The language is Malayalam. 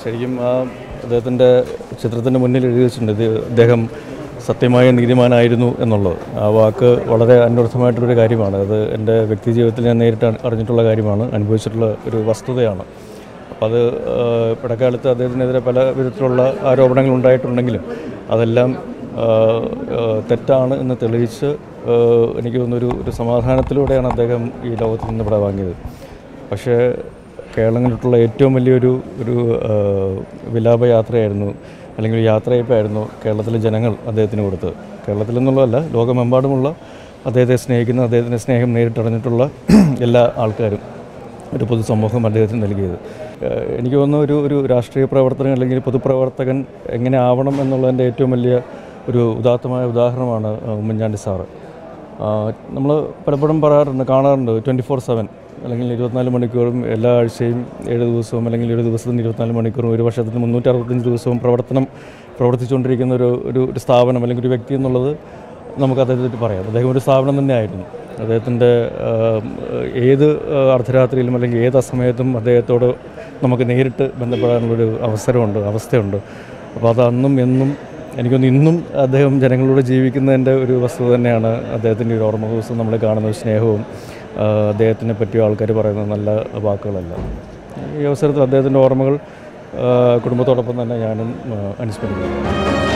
ശരിക്കും ആ അദ്ദേഹത്തിൻ്റെ ചിത്രത്തിൻ്റെ മുന്നിൽ എഴുതി വെച്ചിട്ടുണ്ട് ഇത് അദ്ദേഹം സത്യമായ നീതിമാനായിരുന്നു എന്നുള്ളത് ആ വാക്ക് വളരെ അന്വർത്ഥമായിട്ടുള്ളൊരു കാര്യമാണ് അത് എൻ്റെ വ്യക്തി ജീവിതത്തിൽ ഞാൻ നേരിട്ട് അറിഞ്ഞിട്ടുള്ള കാര്യമാണ് അനുഭവിച്ചിട്ടുള്ള ഒരു വസ്തുതയാണ് അപ്പോൾ അത് ആ, ഇടക്കാലത്ത് അദ്ദേഹത്തിനെതിരെ പല വിധത്തിലുള്ള ആരോപണങ്ങൾ ഉണ്ടായിട്ടുണ്ടെങ്കിലും അതെല്ലാം ആ, ആ, തെറ്റാണ് എന്ന് തെളിയിച്ച് ആ, എനിക്ക് തോന്നുന്നൊരു ഒരു സമാധാനത്തിലൂടെയാണ് അദ്ദേഹം ഈ ലോകത്തിൽ നിന്ന് ഇവിടെ വാങ്ങിയത് പക്ഷേ കേരളം കണ്ടിട്ടുള്ള ഏറ്റവും വലിയൊരു ഒരു ആ, വിലാപയാത്രയായിരുന്നു അല്ലെങ്കിൽ ഒരു യാത്രയപ്പായിരുന്നു കേരളത്തിലെ ജനങ്ങൾ അദ്ദേഹത്തിന് കൊടുത്തത് കേരളത്തിൽ നിന്നുള്ളതല്ല ലോകമെമ്പാടുമുള്ള അദ്ദേഹത്തെ സ്നേഹിക്കുന്ന അദ്ദേഹത്തിൻ്റെ സ്നേഹം നേരിട്ടറിഞ്ഞിട്ടുള്ള എല്ലാ ആൾക്കാരും ഒരു പൊതുസമൂഹം അദ്ദേഹത്തിന് നൽകിയത് ഏഹ് എനിക്ക് തോന്നുന്നു ഒരു ഒരു രാഷ്ട്രീയ പ്രവർത്തകൻ അല്ലെങ്കിൽ പൊതുപ്രവർത്തകൻ എങ്ങനെ ആവണം എന്നുള്ളതിൻ്റെ ഏറ്റവും വലിയ ഒരു ഉദാത്തമായ ഉദാഹരണമാണ് ആ, ഉമ്മൻചാണ്ടി സാറ് നമ്മൾ പലപ്പോഴും പറയാറുണ്ട് കാണാറുണ്ട് ട്വൻറ്റി ഫോർ സെവൻ അല്ലെങ്കിൽ ഇരുപത്തിനാല് മണിക്കൂറും എല്ലാ ആഴ്ചയും ഏഴ് ദിവസവും അല്ലെങ്കിൽ ഒരു ദിവസത്തിന് ഇരുപത്തിനാല് മണിക്കൂറും ഒരു വർഷത്തിന് മുന്നൂറ്റി അറുപത്തഞ്ച് ദിവസവും പ്രവർത്തനം പ്രവർത്തിച്ചുകൊണ്ടിരിക്കുന്ന ഒരു ഒരു ഒരു സ്ഥാപനം അല്ലെങ്കിൽ ഒരു വ്യക്തി എന്നുള്ളത് നമുക്ക് അദ്ദേഹത്തെ പറ്റി പറയാം അദ്ദേഹം ഒരു സ്ഥാപനം തന്നെയായിരുന്നു അദ്ദേഹത്തിൻ്റെ ഏത് ആ, അർദ്ധരാത്രിയിലും അല്ലെങ്കിൽ ഏത് അസമയത്തും അദ്ദേഹത്തോട് നമുക്ക് നേരിട്ട് ബന്ധപ്പെടാനുള്ളൊരു അവസരമുണ്ട് അവസ്ഥയുണ്ട് അപ്പോൾ അത് അന്നും എന്നും എനിക്കൊന്ന് ഇന്നും അദ്ദേഹം ജനങ്ങളോട് ജീവിക്കുന്നതിൻ്റെ ഒരു വസ്തുത തന്നെയാണ് അദ്ദേഹത്തിൻ്റെ ഒരു ഓർമ്മ ദിവസം നമ്മൾ കാണുന്ന ഒരു സ്നേഹവും ആ, അദ്ദേഹത്തിനെ പറ്റിയ ആൾക്കാർ പറയുന്ന നല്ല വാക്കുകളെല്ലാം ഈ അവസരത്തിൽ അദ്ദേഹത്തിൻ്റെ ഓർമ്മകൾ ആ, കുടുംബത്തോടൊപ്പം തന്നെ ഞാനും ആ, അനുസ്മരിക്കുന്നു